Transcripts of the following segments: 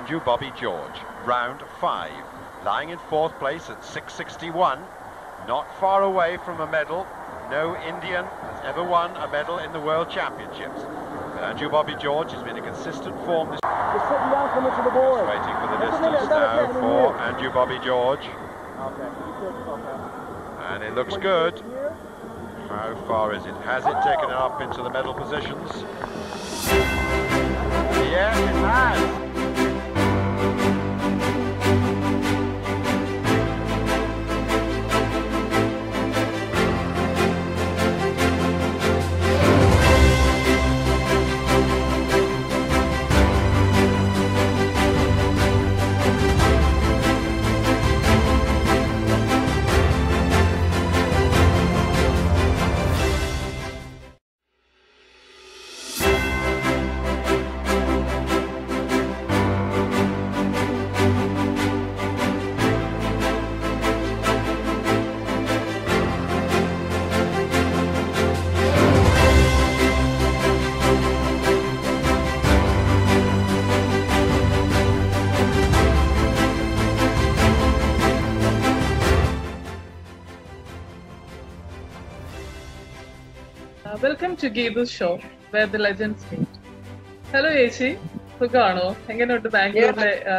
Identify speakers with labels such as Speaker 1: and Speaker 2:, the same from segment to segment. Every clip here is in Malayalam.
Speaker 1: Andrew Bobby George, round five. Lying in fourth place at 661, not far away from a medal. No Indian has ever won a medal in the World Championships. But Andrew Bobby George has been in consistent form this
Speaker 2: Just sitting down coming to the board.
Speaker 1: waiting for the
Speaker 2: Just a minute,
Speaker 1: distance
Speaker 2: another
Speaker 1: now
Speaker 2: second
Speaker 1: for
Speaker 2: here.
Speaker 1: Andrew Bobby George.
Speaker 2: Okay. Good, okay.
Speaker 1: And it looks
Speaker 2: When
Speaker 1: good.
Speaker 2: you get here,
Speaker 1: How far is it? Has it taken it up into the medal positions? Yes, it has.
Speaker 3: Welcome to Geethu's show where the legends meet hello ചേച്ചി സുഖാണോ എങ്ങനെയുണ്ട് ബാംഗ്ലൂരിലെ ആ,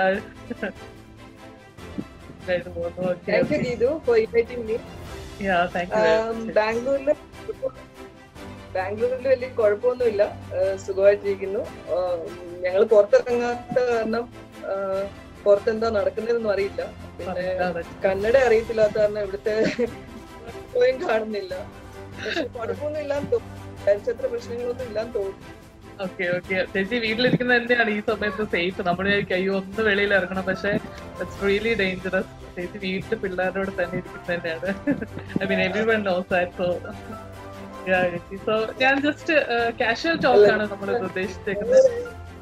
Speaker 3: ഇതായിട്ട് പോകുന്നു okay
Speaker 4: Thank you, Gidu, for inviting me.
Speaker 3: Yeah thank
Speaker 4: Um,
Speaker 3: you
Speaker 4: ബാംഗ്ലൂരില് ബാംഗ്ലൂരിൽ വലിയ കുഴപ്പമൊന്നുമില്ല Uh, സുഖമായിട്ടിരിക്കുന്നു ഞങ്ങൾ പുറത്തിറങ്ങാത്ത കാരണം uh, പുറത്തെന്താ നടക്കുന്നതെന്നൊന്നും അറിയില്ല പിന്നെ കന്നഡ അറിയത്തില്ലാത്ത കാരണം ഇവിടുത്തെ പോയും കാണുന്നില്ല പക്ഷെ കുഴപ്പമൊന്നും ഇല്ലാന്ന് തോന്നുന്നു വിചാരിച്ചത്ര പ്രശ്നങ്ങളൊന്നും ഇല്ലാന്ന് തോന്നുന്നു
Speaker 3: ഓക്കെ ഓക്കെ ചേച്ചി വീട്ടിലിരിക്കുന്നത് തന്നെയാണ് ഈ സമയത്ത് സേഫ് നമ്മൾ വിചാരിക്കും അയ്യോ ഒന്ന് വെളിയിൽ ഇറങ്ങണം പക്ഷെ ഇറ്റ്സ് റിയലി ഡേഞ്ചറസ് ചേച്ചി വീട്ടിൽ പിള്ളേരോട് തന്നെ ഇരിക്കുന്നത് തന്നെയാണ് I mean every one knows that so ചേച്ചി സോ ഞാൻ ജസ്റ്റ് കാഷ്വൽ ടോക്ക് ആണ് നമ്മൾ ഉദ്ദേശിച്ചേക്കുന്നത്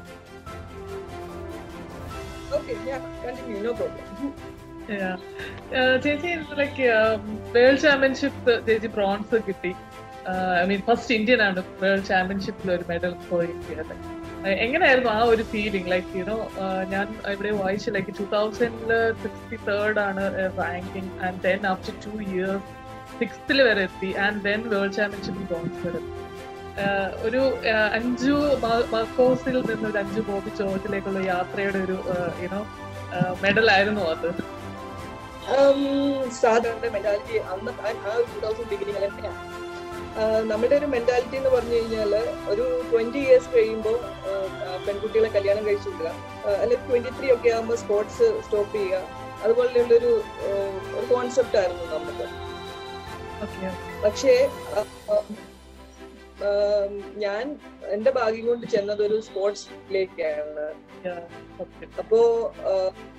Speaker 4: okay continue no problem
Speaker 3: Yeah. Uh, ചേച്ചി ലൈക്ക് വേൾഡ് ചാമ്പ്യൻഷിപ്പ് ചേച്ചി ബ്രോൺസ് കിട്ടി ഐ മീൻ ഫസ്റ്റ് ഇന്ത്യൻ ആണ് വേൾഡ് ചാമ്പ്യൻഷിപ്പിൽ ഒരു മെഡൽ പോയി കിട്ടിയത് Uh, എങ്ങനെയായിരുന്നു ആ ഒരു ഫീലിംഗ് ലൈക്ക് യുനോ ഞാൻ ഇവിടെ വായിച്ചു ലൈക്ക് ടൂ തൗസൻഡില് സിക്സ്റ്റി തേർഡ് ആണ് ranking and then after two years സിക്സ്ത്തിൽ വരെ എത്തി ആൻഡ് ദെൻ വേൾഡ് ചാമ്പ്യൻഷിപ്പിൽ ബ്രോൺസ് വരെ എത്തി. Uh, ഒരു uh, അഞ്ചു മർക്കോസിൽ നിന്ന് ഒരു അഞ്ചു ബോബി ചോർജിലേക്കുള്ള യാത്രയുടെ ഒരു യുനോ മെഡൽ ആയിരുന്നു അത്
Speaker 4: സാധാരണ മെന്റാലിറ്റി അന്ന് ആ ഒരു ടൂ തൗസൻഡ് ബിഗിനിങ് തന്നെയാണ് നമ്മുടെ ഒരു മെന്റാലിറ്റി എന്ന് പറഞ്ഞു കഴിഞ്ഞാൽ ഒരു ട്വന്റി ഇയേഴ്സ് കഴിയുമ്പോൾ പെൺകുട്ടികളെ കല്യാണം കഴിച്ചു വിടുക അല്ലെങ്കിൽ ട്വന്റി ത്രീ ഒക്കെ ആകുമ്പോൾ സ്പോർട്സ് സ്റ്റോപ്പ് ചെയ്യുക അതുപോലെയുള്ളൊരു ആഹ്, ഒരു കോൺസെപ്റ്റ് ആയിരുന്നു നമുക്ക്
Speaker 3: ഓക്കെ
Speaker 4: പക്ഷേ ആ, ആ, ഞാൻ എന്റെ ഭാഗ്യം കൊണ്ട് ചെന്നത് ഒരു സ്പോർട്സിലേക്കാണ് അപ്പോ ആ,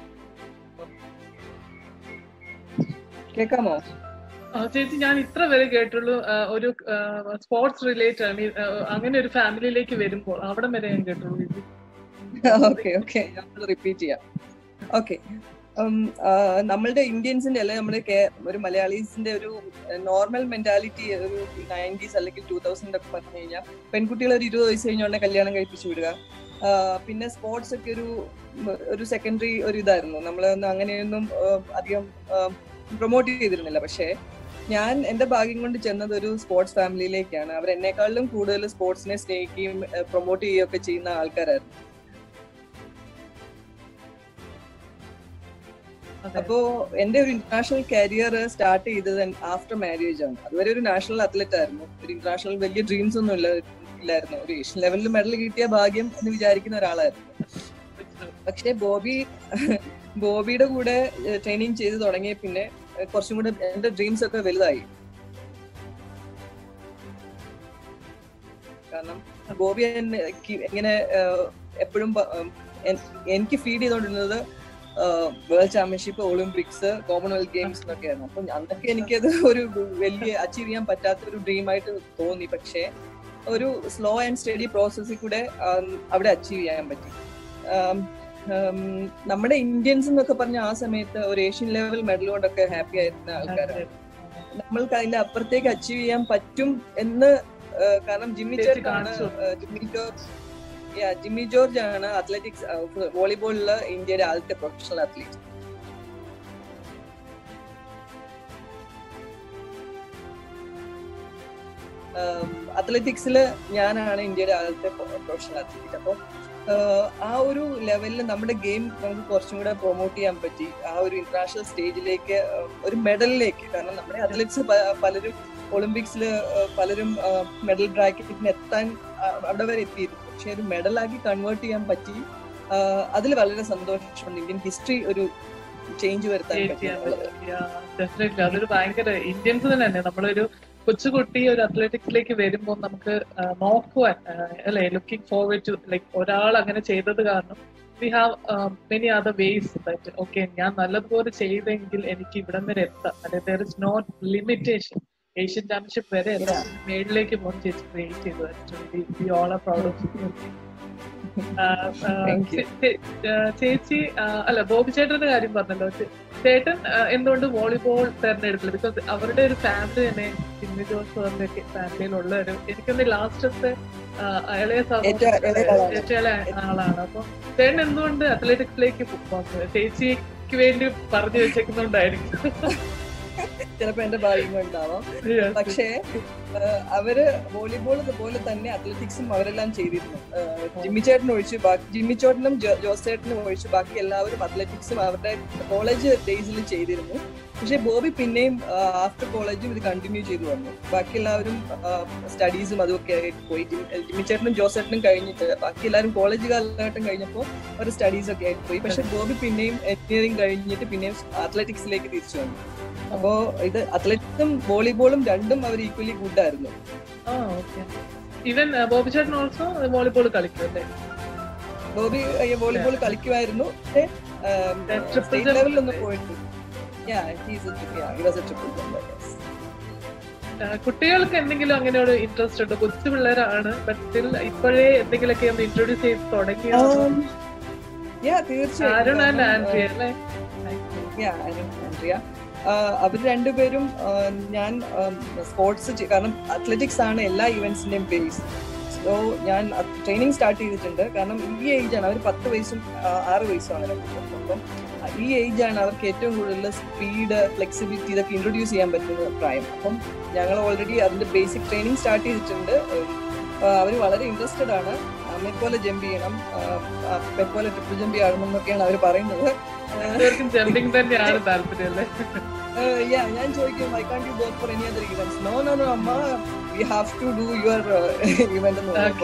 Speaker 4: കേക്കാമോ
Speaker 3: ആ, ചേച്ചി ഞാൻ ഇത്ര വരെ കേട്ടുള്ളൂ ആ, ഒരു സ്പോർട്സ് റിലേറ്റഡ് ഐ മീൻ അങ്ങനെ ഒരു ഫാമിലിയിലേക്ക് വരുമ്പോൾ അവിടെ വരെ ഞാൻ കേട്ടുള്ളൂ ചേച്ചി
Speaker 4: ഓക്കെ ഓക്കെ ഞാൻ റിപ്പീറ്റ് ചെയ്യാം ഓക്കെ നമ്മളുടെ ഇന്ത്യൻസിന്റെ അല്ലെ നമ്മുടെ കേ- ഒരു മലയാളീസിന്റെ ഒരു നോർമൽ മെന്റാലിറ്റി ഒരു നയൻറ്റീസ് അല്ലെങ്കിൽ ടൂ തൗസൻഡ് ഒക്കെ പറഞ്ഞു കഴിഞ്ഞാൽ പെൺകുട്ടികൾ ഒരു ഇരുപത് വയസ്സ് കഴിഞ്ഞോണ്ട് കല്യാണം കഴിപ്പിച്ചു വിടുക ആ, പിന്നെ സ്പോർട്സ് ഒക്കെ ഒരു ഉം, ഒരു സെക്കൻഡറി ഒരു ഇതായിരുന്നു നമ്മളൊന്നും അങ്ങനെയൊന്നും ആ, അധികം പ്രൊമോട്ട് ചെയ്തിരുന്നില്ല പക്ഷേ ഞാൻ എന്റെ ഭാഗ്യം കൊണ്ട് ചെന്നത് ഒരു സ്പോർട്സ് ഫാമിലിയിലേക്കാണ് അവർ എന്നെക്കാളിലും കൂടുതൽ സ്പോർട്സിനെ സ്നേഹിക്കുകയും പ്രൊമോട്ട് ചെയ്യുകയൊക്കെ ചെയ്യുന്ന ആൾക്കാരായിരുന്നു
Speaker 3: അതെ.
Speaker 4: അപ്പോ എന്റെ ഒരു ഇന്റർനാഷണൽ കരിയർ സ്റ്റാർട്ട് ചെയ്തത് ആഫ്റ്റർ മാരേജ് ആണ് അതുവരെ ഒരു നാഷണൽ അത്ലറ്റ് ആയിരുന്നു ഒരു ഇന്റർനാഷണൽ വലിയ ഡ്രീംസ് ഒന്നും ഇല്ല ഇല്ലായിരുന്നു ഒരു ഏഷ്യൻ ലെവലിൽ മെഡൽ കിട്ടിയ ഭാഗ്യം എന്ന് വിചാരിക്കുന്ന ഒരാളായിരുന്നു പക്ഷേ ബോബി ബോബിയുടെ കൂടെ ട്രെയിനിങ് ചെയ്ത് തുടങ്ങിയ പിന്നെ ഏഹ്, കുറച്ചും കൂടെ എന്റെ ഡ്രീംസ് ഒക്കെ വലുതായി കാരണം ബോബി എന്നെ കി- എങ്ങനെ എപ്പോഴും എനിക്ക് ഫീഡ് ചെയ്തോണ്ടിരുന്നത് world championship Olympics Commonwealth Games എന്നൊക്കെയായിരുന്നു അപ്പൊ അന്നൊക്കെ എനിക്കത് ഒരു വലിയ അച്ചീവ് ചെയ്യാൻ പറ്റാത്ത ഒരു ഡ്രീം ആയിട്ട് തോന്നി പക്ഷേ ഒരു സ്ലോ ആൻഡ് സ്റ്റഡി പ്രോസസ്സിൽ കൂടെ ആം, അവിടെ അച്ചീവ് ചെയ്യാൻ പറ്റി ആം, ആം, നമ്മുടെ ഇന്ത്യൻസ് എന്നൊക്കെ പറഞ്ഞ ആ സമയത്ത് ഒരു ഏഷ്യൻ ലെവൽ മെഡൽ കൊണ്ടൊക്കെ ഹാപ്പി ആയിരുന്ന ആൾക്കാരാണ് നമ്മൾക്ക് അതിന്റെ അപ്പുറത്തേക്ക് അച്ചീവ് ചെയ്യാൻ പറ്റും എന്ന് ആ, കാരണം ജിമ്മി
Speaker 3: ചേച്ചി
Speaker 4: ചേട്ടനാണ്
Speaker 3: കാണിച്ചു.
Speaker 4: Jimmy George Yeah, Jimmy George ആണ് അത്ലറ്റിക്സ് വോളിബോളില് ഇന്ത്യയുടെ ആദ്യത്തെ പ്രൊഫഷണൽ അത്ലറ്റ് അത്ലറ്റിക്സിൽ ഞാനാണ് ഇന്ത്യയുടെ ആദ്യത്തെ പ്രൊഫഷണൽ അത്ലറ്റ് അപ്പോൾ ആ ഒരു ലെവലിൽ നമ്മുടെ ഗെയിം നമുക്ക് കുറച്ചും കൂടെ പ്രൊമോട്ട് ചെയ്യാൻ പറ്റി ആ ഒരു ഇന്റർനാഷണൽ സ്റ്റേജിലേക്ക് ഒരു മെഡലിലേക്ക് കാരണം നമ്മുടെ അത്ലറ്റ്സ് പലരും ഒളിമ്പിക്സിൽ പലരും മെഡൽ ബ്രാക്കറ്റിന് എത്താൻ അവിടെ വരെ എത്തിയിരുന്നു പക്ഷെ ഒരു മെഡലാക്കി കൺവേർട്ട് ചെയ്യാൻ പറ്റി അതിൽ വളരെ സന്തോഷമുണ്ട് ഇന്ത്യൻ ഹിസ്റ്ററി ഒരു ചേഞ്ച് വരുത്താൻ പറ്റി
Speaker 3: ഡെഫിനറ്റ്ലി അതൊരു ഭയങ്കര ഇന്ത്യൻസ് തന്നെ നമ്മളൊരു കൊച്ചുകുട്ടി ഒരു അത്ലറ്റിക്സിലേക്ക് വരുമ്പോൾ നമുക്ക് നോക്കുവാൻ അല്ലെ ലുക്കിംഗ് ഫോർവേഡ് ടു ലൈക്ക് ഒരാൾ അങ്ങനെ ചെയ്തത് കാരണം we have many other ways that okay ഞാൻ നല്ലതുപോലെ ചെയ്തെങ്കിൽ എനിക്ക് ഇവിടം വരെ എത്താം അല്ലെ there is not limitation Asian championship വരെ മേളിലേക്ക് പോകുന്ന ചേച്ചി ക്രിയേറ്റ് ചെയ്തു actually we all are proud of ചേച്ചി അല്ല ബോബി ചേട്ടന്റെ കാര്യം പറഞ്ഞല്ലോ ചേട്ടൻ എന്തുകൊണ്ട് വോളിബോൾ തെരഞ്ഞെടുക്കില്ല ബിക്കോസ് അവരുടെ ഒരു ഫാമിലി തന്നെ ചിന്നി ജോസ് സാറിന്റെ ഫാമിലിയിലുള്ള ഒരു എനിക്കൊന്ന് ലാസ്റ്റത്തെ ഇളയ ഏറ്റവും ആളാണ് അപ്പൊ ചേട്ടൻ എന്തുകൊണ്ട് അത്ലറ്റിക്സിലേക്ക് വന്നു ചേച്ചിക്ക് വേണ്ടി പറഞ്ഞു വെച്ചേക്കുന്നുണ്ടായിരിക്കും
Speaker 4: ചിലപ്പോ എന്റെ ഭാഗ്യം കൊണ്ടാവാം പക്ഷേ അവര് വോളിബോൾ പോലെ തന്നെ അത്ലറ്റിക്സും അവരെല്ലാം ചെയ്തിരുന്നു ജിമ്മി ചേട്ടൻ ഒഴിച്ച് ജിമ്മി ചേട്ടനും ജോസ് ചേട്ടനും ഒഴിച്ച് ബാക്കി എല്ലാവരും അത്ലറ്റിക്സും അവരുടെ കോളേജ് ഡേയ്സിൽ ചെയ്തിരുന്നു പക്ഷെ ബോബി പിന്നെയും ആഫ്റ്റർ കോളേജും ഇത് കണ്ടിന്യൂ ചെയ്തു വന്നു ബാക്കി എല്ലാവരും സ്റ്റഡീസും അതുമൊക്കെ ആയിട്ട് പോയി ജിമ്മി ചേട്ടനും ജോസ് ചേട്ടനും കഴിഞ്ഞിട്ട് ബാക്കി എല്ലാവരും കോളേജ് കാലഘട്ടം കഴിഞ്ഞപ്പോൾ അവർ സ്റ്റഡീസ് ഒക്കെ ആയിട്ട് പോയി പക്ഷെ ബോബി പിന്നെയും എഞ്ചിനീയറിംഗ് കഴിഞ്ഞിട്ട് പിന്നെയും അത്ലറ്റിക്സിലേക്ക് തിരിച്ചു വന്നു അപ്പോ ഇത് അത്ലറ്റിക്സും വോളിബോളും രണ്ടും അവർ ഈക്വലി ഗുഡ് ആയിരുന്നു
Speaker 3: ഈവൻ ബോബി ചേട്ടൻ ഓൾസോ വോളിബോൾ കളിക്കും അല്ലേ
Speaker 4: ബോബി വോളിബോൾ കളിക്കുമായിരുന്നു പക്ഷേ സ്റ്റേറ്റ് ലെവലിലൊന്നും പോയിട്ട്
Speaker 3: കുട്ടികൾക്ക് എന്തെങ്കിലും അങ്ങനെ ഒരു ഇൻട്രസ്റ്റ് ഉണ്ട് കൊച്ചു പിള്ളേരാണ് ബട്ട് സ്റ്റിൽ ഇപ്പോഴേ എന്തെങ്കിലുമൊക്കെ ഒന്ന് ഇൻട്രൊഡ്യൂസ് ചെയ്ത് തുടങ്ങിയോ
Speaker 4: തീർച്ചയായും അവർ രണ്ടുപേരും ഞാൻ സ്പോർട്സ് കാരണം അത്ലറ്റിക്സ് ആണ് എല്ലാ ഇവന്റ്സിന്റെയും ബേസ് സോ ഞാൻ ട്രെയിനിങ് സ്റ്റാർട്ട് ചെയ്തിട്ടുണ്ട് കാരണം ഈ ഏജ് ആണ് അവർ പത്ത് വയസ്സും ആറ് വയസ്സും അങ്ങനെ അപ്പം ഈ ഏജ് ആണ് അവർക്ക് ഏറ്റവും കൂടുതൽ സ്പീഡ് ഫ്ലെക്സിബിലിറ്റി ഇതൊക്കെ ഇൻട്രൊഡ്യൂസ് ചെയ്യാൻ പറ്റുന്ന പ്രായം അപ്പം ഞങ്ങൾ ഓൾറെഡി അതിന്റെ ബേസിക് ട്രെയിനിങ് സ്റ്റാർട്ട് ചെയ്തിട്ടുണ്ട് അവർ വളരെ ഇൻട്രസ്റ്റഡ് ആണ് അമ്മയെ പോലെ ജമ്പ് ചെയ്യണം അപ്പെ പോലെ ട്രിപ്പിൾ ജമ്പ് ചെയ്യണം എന്നൊക്കെയാണ് അവർ പറയുന്നത്
Speaker 3: ജമ്പിങ് തന്നെയാണ് താല്പര്യം
Speaker 4: ഞാൻ ചോദിക്കും I can you go for any other events no no no അമ്മ we have to do your event എന്ന് പറഞ്ഞപ്പോ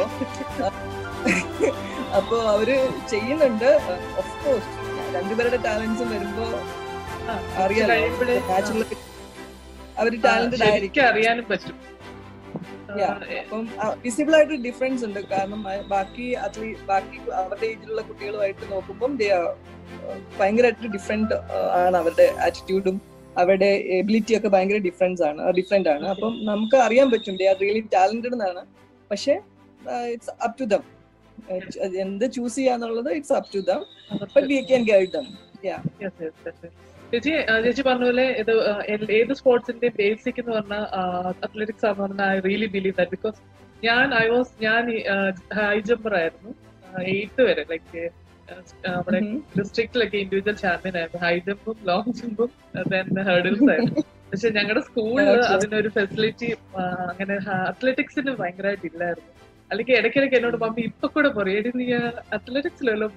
Speaker 4: അപ്പോ അവര് ചെയ്യുന്നുണ്ട് ഓഫ് കോഴ്സ് രണ്ടുപേരുടെ ടാലൻസും വരുമ്പോ അറിയാലോ നാച്ചുറൽ അവര് ടാലന്റഡ് ആയിരിക്കും
Speaker 3: അറിയാനും പറ്റും
Speaker 4: അപ്പം വിസിബിൾ ആയിട്ട് ഡിഫറൻസ് ഉണ്ട് കാരണം ബാക്കി അത്ലീ ബാക്കി അവരുടെ ഏജിലുള്ള കുട്ടികളുമായിട്ട് നോക്കുമ്പോൾ ഭയങ്കരമായിട്ട് ഡിഫറെന്റ് ആണ് അവരുടെ ആറ്റിറ്റ്യൂഡും അവരുടെ എബിലിറ്റി ഒക്കെ ഭയങ്കര ഡിഫറൻസ് ആണ് ഡിഫറെന്റ് ആണ് അപ്പം നമുക്ക് അറിയാൻ പറ്റും ദേ ആർ റിയലി ടാലന്റഡ് എന്നാണ് പക്ഷെ ഇറ്റ്സ് അപ് ടു ദം എന്ത് ചൂസ് ചെയ്യാന്നുള്ളത് it's up to them but we can guide them
Speaker 3: ചേച്ചി ചേച്ചി പറഞ്ഞ പോലെ ഇത് ഏത് സ്പോർട്സിന്റെ ബേസിക് എന്ന് പറഞ്ഞാൽ അത്ലറ്റിക്സ് ആണെന്ന് പറഞ്ഞാൽ I really believe that because ഞാൻ ഐ വാസ് ഞാൻ ഹൈ ജമ്പർ ആയിരുന്നു എയ്ത്ത് വരെ ലൈക്ക് നമ്മുടെ ഡിസ്ട്രിക്റ്റിലൊക്കെ ഇൻഡിവിജ്വൽ ചാമ്പ്യൻ ആയിരുന്നു ഹൈ ജമ്പും ലോങ് ജമ്പും ദെൻ ഹേർഡിൽസ് ആയിരുന്നു പക്ഷെ ഞങ്ങളുടെ സ്കൂളിൽ അതിനൊരു ഫെസിലിറ്റി അങ്ങനെ അത്ലറ്റിക്സിന് ഭയങ്കരമായിട്ട് ഇല്ലായിരുന്നു അല്ലെങ്കിൽ ഇടയ്ക്കിടയ്ക്ക് എന്നോട് മമ്മി ഇപ്പൊ കൂടെ പറയും എടി നീ അത്ലറ്റിക്സിലല്ലോ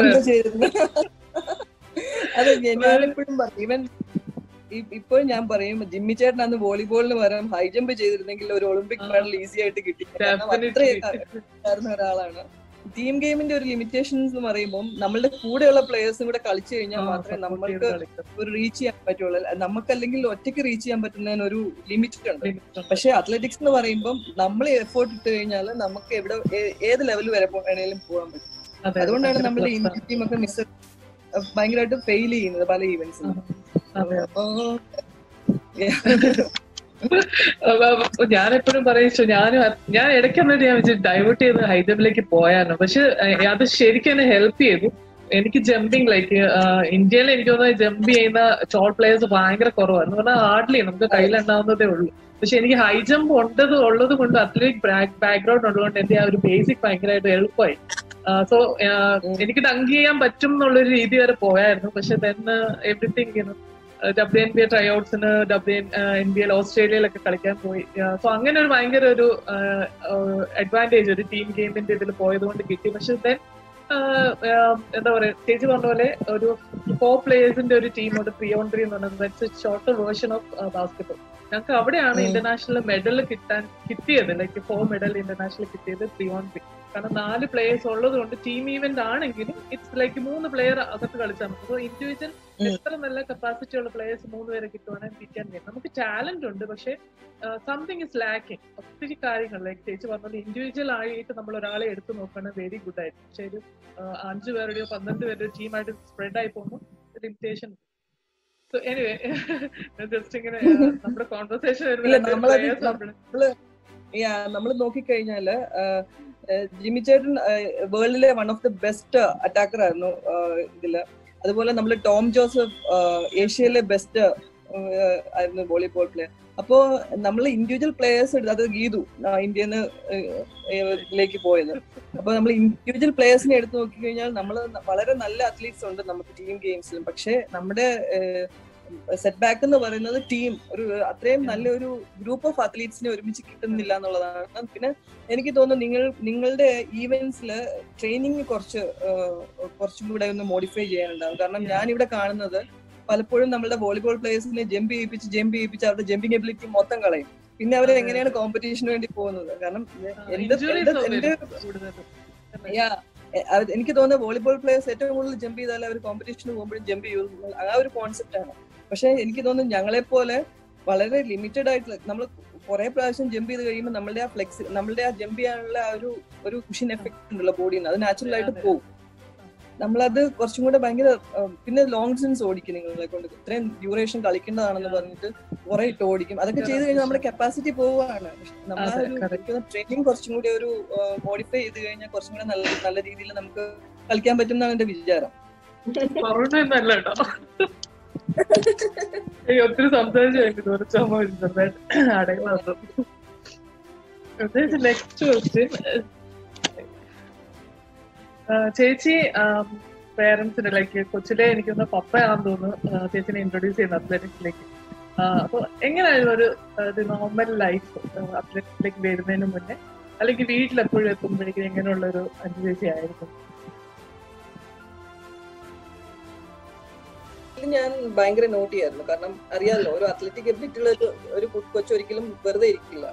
Speaker 4: അതെ ഞാനെപ്പോഴും പറയും ഇവൻ ഇപ്പോൾ ഞാൻ പറയും ജിമ്മി ചേട്ടൻ അന്ന് വോളിബോളിന് പകരം ഹൈ ജമ്പ് ചെയ്തിരുന്നെങ്കിൽ ഒരു ഒളിമ്പിക് മെഡൽ ഈസി ആയിട്ട് കിട്ടി അത്രയും ഒരാളാണ് ടീം ഗെയിമിന്റെ ഒരു ലിമിറ്റേഷൻസ് എന്ന് പറയുമ്പോൾ നമ്മളുടെ കൂടെയുള്ള പ്ലേയേഴ്സും കൂടെ കളിച്ചു കഴിഞ്ഞാൽ മാത്രമേ നമ്മൾക്ക് ഒരു റീച്ച് ചെയ്യാൻ പറ്റുള്ളൂ നമുക്ക് അല്ലെങ്കിൽ ഒറ്റയ്ക്ക് റീച്ച് ചെയ്യാൻ പറ്റുന്നതിന് ഒരു ലിമിറ്റ് ഉണ്ട് പക്ഷെ അത്ലറ്റിക്സ് എന്ന് പറയുമ്പോൾ നമ്മൾ എഫേർട്ട് ഇട്ട് കഴിഞ്ഞാൽ നമുക്ക് എവിടെ ഏത് ലെവൽ വരെ വേണേലും പോകാൻ പറ്റും അതുകൊണ്ടാണ് നമ്മുടെ ഇന്ത്യൻ ടീം ഒക്കെ മിസ് ഭയങ്കരമായിട്ട് ഫെയിൽ ചെയ്യുന്നത് പല ഈവന്റ്സിലും അപ്പോ
Speaker 3: ഞാൻ എപ്പോഴും പറയിച്ചു ഞാൻ ഞാൻ ഇടയ്ക്ക് എന്നിട്ട് ഞാൻ വെച്ച് ഡൈവേർട്ട് ചെയ്ത് ഹൈദരാബാദിലേക്ക് പോയാനോ പക്ഷെ അത് ശരിക്കും എന്നെ ഹെൽപ്പ് ചെയ്തു എനിക്ക് ജമ്പിങ് ലൈക്ക് ഇന്ത്യയിൽ എനിക്ക് തോന്നുന്നത് ജമ്പ് ചെയ്യുന്ന ഷോർട്ട് പ്ലേയേഴ്സ് ഭയങ്കര കുറവാണ് എന്ന് പറഞ്ഞാൽ ഹാർഡ്ലി നമുക്ക് കയ്യിലുണ്ടാവുന്നതേ ഉള്ളൂ പക്ഷെ എനിക്ക് ഹൈ ജമ്പ് ഉണ്ടത് ഉള്ളത് കൊണ്ട് അത്ലറ്റിക് ബാക്ക്ഗ്രൗണ്ട് ഉള്ളതുകൊണ്ട് എന്റെ ആ ഒരു ബേസിക് ഭയങ്കരമായിട്ട് എളുപ്പമായി സോ എനിക്ക് ഡങ്ക് ചെയ്യാൻ പറ്റും എന്നുള്ളൊരു രീതി വരെ പോയായിരുന്നു പക്ഷെ then everything W N B A ട്രൈഔട്ട്സിന് ഡബ്ല്യു എൻ ബി എൽ ഓസ്ട്രേലിയയിലൊക്കെ കളിക്കാൻ പോയി സോ അങ്ങനെ ഒരു ഭയങ്കര ഒരു അഡ്വാൻറ്റേജ് ഒരു ടീം ഗെയിമിന്റെ ഇതിൽ പോയത് കൊണ്ട് കിട്ടി പക്ഷെ ദെൻ എന്താ പറയാ ചേച്ചി പറഞ്ഞ പോലെ ഒരു ഫോർ പ്ലേയേഴ്സിന്റെ ഒരു ടീം ഉണ്ട് ത്രീ ഓൺ ത്രീ എന്ന് പറയുന്നത് ഷോർട്ടർ വേർഷൻ ഓഫ് ബാസ്കറ്റ്ബോൾ ഞങ്ങൾക്ക് അവിടെയാണ് ഇന്റർനാഷണൽ മെഡൽ കിട്ടാൻ കിട്ടിയത് ലൈക്ക് ഫോർ മെഡൽ ഇന്റർനാഷണൽ കിട്ടിയത് ത്രീ ഓൺ ത്രീ കാരണം നാല് പ്ലേയേഴ്സ് ഉള്ളത് കൊണ്ട് ടീം ഈവന്റ് ആണെങ്കിലും ഇറ്റ്സ് ലൈക്ക് മൂന്ന് പ്ലെയർ അകത്ത് കളിച്ചാൽ മതി സോ ഇൻഡിവിജ്വൽ എത്ര നല്ല കപ്പാസിറ്റി ഉള്ള പ്ലേയേഴ്സ് മൂന്ന് പേരെ കിട്ടുവാണെങ്കിൽ പിക്കാൻ കഴിയും നമുക്ക് ടാലന്റ് ഉണ്ട് പക്ഷെ സംതിങ് ഇസ് ലാക്കിങ് ഒത്തിരി കാര്യങ്ങൾ ലൈക്ക് ചേച്ചി പറഞ്ഞത് ഇൻഡിവിജ്വൽ ആയിട്ട് നമ്മൾ ഒരാളെ എടുത്തു നോക്കുകയാണെങ്കിൽ വെരി ഗുഡ് ആയിട്ട് പക്ഷെ ഒരു അഞ്ചു പേരുടെയോ പന്ത്രണ്ട് പേരുടെയോ ടീമായിട്ട് സ്പ്രെഡ് ആയി പോകുമ്പോൾ ലിമിറ്റേഷൻ സോ എനിവേ ജസ്റ്റ് ഇങ്ങനെ നമ്മുടെ കോൺവെർസേഷൻ
Speaker 4: നമ്മൾ നോക്കിക്കഴിഞ്ഞാല് ജിമ്മി ചേട്ടൻ വേൾഡിലെ one of the best attacker ആയിരുന്നു ഇതില് അതുപോലെ നമ്മൾ ടോം ജോസഫ് ഏഷ്യയിലെ ബെസ്റ്റ് ആയിരുന്നു വോളിബോൾ പ്ലെയർ അപ്പോ നമ്മൾ ഇൻഡിവിജ്വൽ പ്ലേയേഴ്സ് എടുത്ത് അത് ഗീതു ഇന്ത്യന്ന് ഇതിലേക്ക് പോയത് അപ്പൊ നമ്മൾ ഇൻഡിവിജ്വൽ പ്ലേയേഴ്സിനെ എടുത്ത് നോക്കിക്കഴിഞ്ഞാൽ നമ്മൾ വളരെ നല്ല അത്ലീറ്റ്സ് ഉണ്ട് നമുക്ക് ടീം ഗെയിംസിലും പക്ഷെ നമ്മുടെ സെറ്റ് ബാക്ക് എന്ന് പറയുന്നത് ടീം ഒരു അത്രയും നല്ലൊരു ഗ്രൂപ്പ് ഓഫ് അത്ലീറ്റ്സിനെ ഒരുമിച്ച് കിട്ടുന്നില്ല എന്നുള്ളതാണ് പിന്നെ എനിക്ക് തോന്നുന്നു നിങ്ങൾ നിങ്ങളുടെ ഈവെന്റ്സിൽ ട്രെയിനിങ് കുറച്ച് കുറച്ചും കൂടെ ഒന്ന് മോഡിഫൈ ചെയ്യാനുണ്ടാവും കാരണം ഞാൻ ഇവിടെ കാണുന്നത് പലപ്പോഴും നമ്മുടെ വോളിബോൾ പ്ലേയേഴ്സിനെ ജമ്പ് ചെയ്യിപ്പിച്ച് ജമ്പ് ചെയ്യിപ്പിച്ച് അവരുടെ ജമ്പിങ് എബിലിറ്റി മൊത്തം കളയും പിന്നെ അവർ എങ്ങനെയാണ് കോമ്പറ്റീഷന് വേണ്ടി പോകുന്നത് കാരണം എന്റെ എന്റെ എനിക്ക് തോന്നുന്നത് വോളിബോൾ പ്ലേയേഴ്സ് ഏറ്റവും കൂടുതൽ ജമ്പ് ചെയ്താൽ അവർ കോമ്പറ്റീഷന് പോകുമ്പോഴും ജമ്പ് ചെയ്യുന്നു ആ ഒരു കോൺസെപ്റ്റ് ആണ് പക്ഷെ എനിക്ക് തോന്നുന്നു ഞങ്ങളെ പോലെ വളരെ ലിമിറ്റഡ് ആയിട്ടുള്ള നമ്മൾ കുറെ പ്രാവശ്യം ജമ്പ് ചെയ്ത് കഴിയുമ്പോൾ നമ്മളുടെ ആ ഫ്ലെക്സ് നമ്മളുടെ ആ ജമ്പ് ചെയ്യാനുള്ള ആ ഒരു ഒരു കുഷൻ എഫക്ട് ഉണ്ടല്ലോ ബോഡിയിൽ നിന്ന് അത് നാച്ചുറൽ ആയിട്ട് പോകും നമ്മളത് കുറച്ചും കൂടെ ഭയങ്കര പിന്നെ ലോങ് ഡിസ്റ്റൻസ് ഓടിക്കും നിങ്ങളെ കൊണ്ട് ഇത്രയും ഡ്യൂറേഷൻ കളിക്കേണ്ടതാണെന്ന് പറഞ്ഞിട്ട് കുറെ ഇട്ട് ഓടിക്കും അതൊക്കെ ചെയ്ത് കഴിഞ്ഞാൽ നമ്മുടെ കപ്പാസിറ്റി പോവുകയാണ് നമ്മൾ ഒരു ട്രെയിനിങ് കുറച്ചും കൂടി ഒരു മോഡിഫൈ ചെയ്ത് കഴിഞ്ഞാൽ കുറച്ചും കൂടെ നല്ല നല്ല രീതിയിൽ നമുക്ക് കളിക്കാൻ പറ്റും എന്നാണ് എന്റെ വിചാരം
Speaker 3: ഒത്തിരി സംസാരിച്ചു നെക്സ്റ്റ് ക്വസ്റ്റ്യൻ ചേച്ചി പേരൻസിന് ലൈക്ക് കൊച്ചിലെ എനിക്കൊന്ന് പപ്പയാണെന്ന് തോന്നുന്നു ചേച്ചിനെ ഇൻട്രൊഡ്യൂസ് ചെയ്യുന്ന അത്ലറ്റിക്സിലേക്ക് അപ്പൊ എങ്ങനെയായിരുന്നു ഒരു നോർമൽ ലൈഫ് അത്ലറ്റിക്സിലേക്ക് വരുന്നതിന് മുന്നേ അല്ലെങ്കിൽ വീട്ടിൽ എപ്പോഴും എത്തുമ്പോഴേക്കും എങ്ങനെയുള്ള ഒരു അനുഭവിച്ച ആയിരുന്നു
Speaker 4: ഞാൻ ഭയങ്കര നോട്ട് ചെയ്യായിരുന്നു കാരണം അറിയാലോ ഒരു അത്ലറ്റിക് എബിലിറ്റി ഉള്ള ഒരു കൊച്ചൊരിക്കലും വെറുതെ ഇരിക്കില്ല